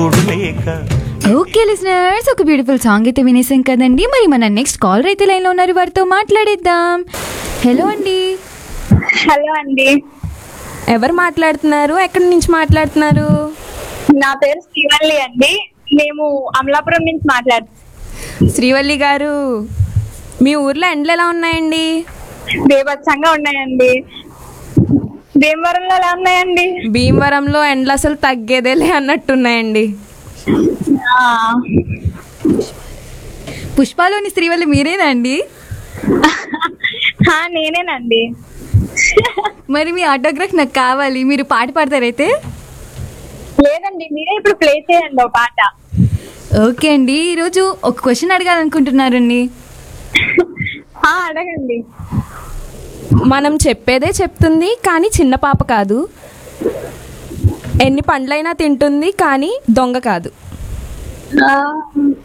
లేక okay listeners ఒక beautiful song అయితే వినేసాం కదండి మరి మన నెక్స్ట్ కాల్ అయితే లైన్లో ఉన్నారు వారితో మాట్లాడేద్దాం హలో అండి హలో అండి ఎవరు మాట్లాడుతున్నారు ఎక్కడి నుంచి మాట్లాడుతున్నారు నా పేరు శ్రీవల్లి అండి మేము అమలాపురం నుంచి మాట్లాడుతున్నాం శ్రీవల్లి గారు మీ ఊర్లో ఎండలు ఎలా ఉన్నాయండి బేభత్సంగా ఉన్నాయండి భీమవరంలో ఎలా ఉన్నాయండి భీమవరంలో ఎండలు అసలు తగ్గేదేలే అన్నట్టున్నాయండి ఆ, పుష్పాలోని స్త్రీవల్లి మీరేనా అండి ఆ, నేనేనండి మరి మీ ఆటోగ్రాఫ్ నాకు కావాలి మీరు పాట పాడతారైతే లేదండి మీరే ఇప్పుడు ప్లే చేయండి ఒక పాట ఓకే అండి ఈరోజు ఒక క్వశ్చన్ అడగాలనుకుంటున్నారండి ఆ, అడగండి మనం చెప్పేదే చెప్తుంది కానీ చిన్న పాప కాదు ఎన్ని పండ్లైనా తింటుంది కానీ దొంగ కాదు ఆ,